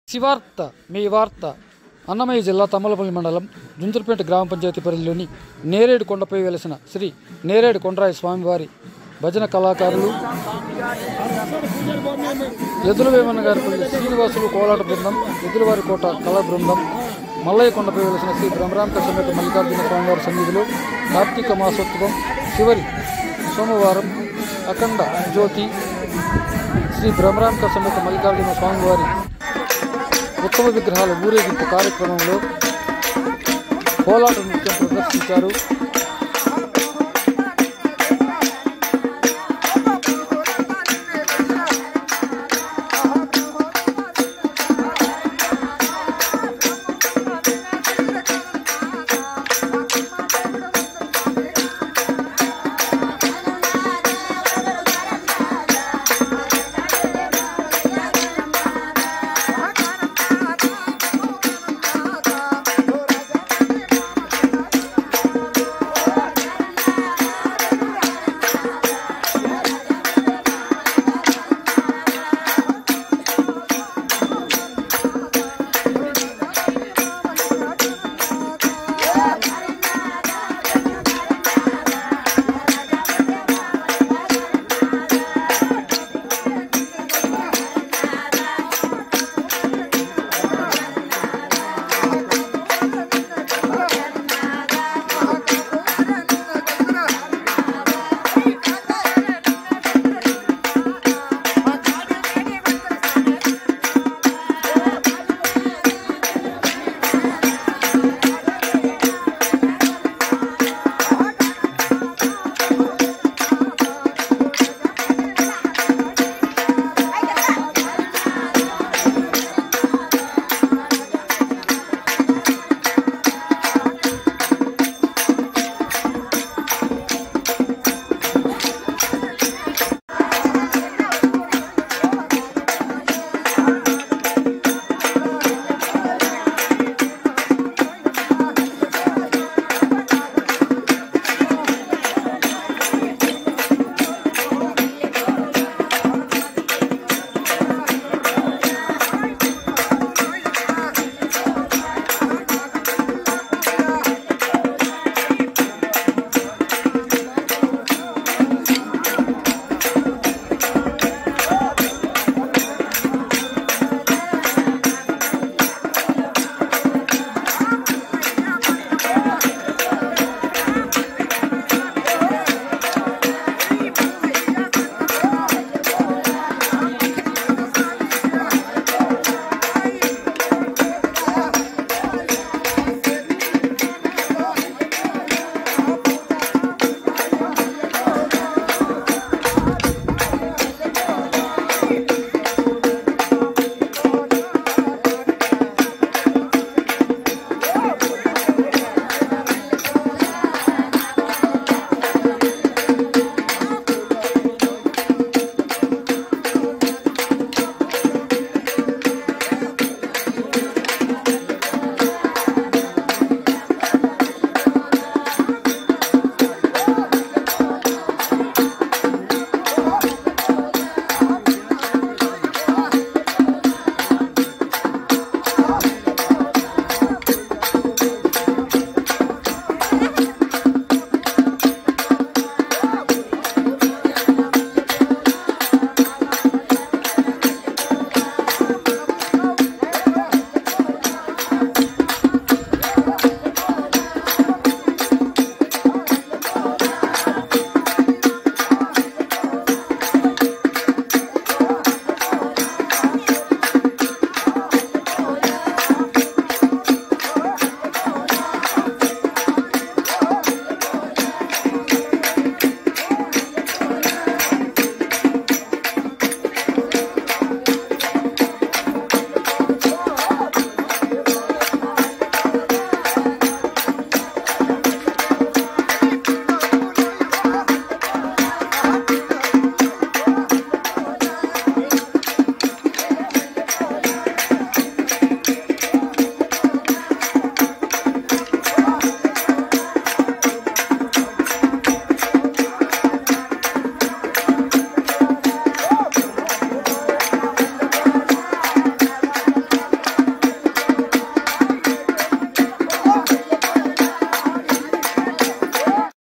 శివార్త మీ వార్త అన్నమయ్య జిల్లా తమ్మలపల్లి మండలం జుంతులపేట గ్రామ పంచాయతీ పరిధిలోని నేరేడు కొండపై వెలసిన శ్రీ నేరేడు కొండరాయ స్వామివారి భజన కళాకారులు ఎదురువేమన్న గారిపల్లి శ్రీనివాసులు కోలాట బృందం ఎదురువారి కోట కళా బృందం మల్లయ్య కొండపై వెలసిన శ్రీ బ్రహ్మరాంక సమేత మల్లికార్జున స్వామివారి సన్నిధిలో కార్తీక మాసోత్సవం చివరి సోమవారం అఖండ జ్యోతి శ్రీ బ్రహ్మరాంక సమేత మల్లికార్జున స్వామివారి ఉత్తమ విగ్రహాల ఊరేగింపు కార్యక్రమంలో కోలాట నృత్యం ప్రదర్శించారు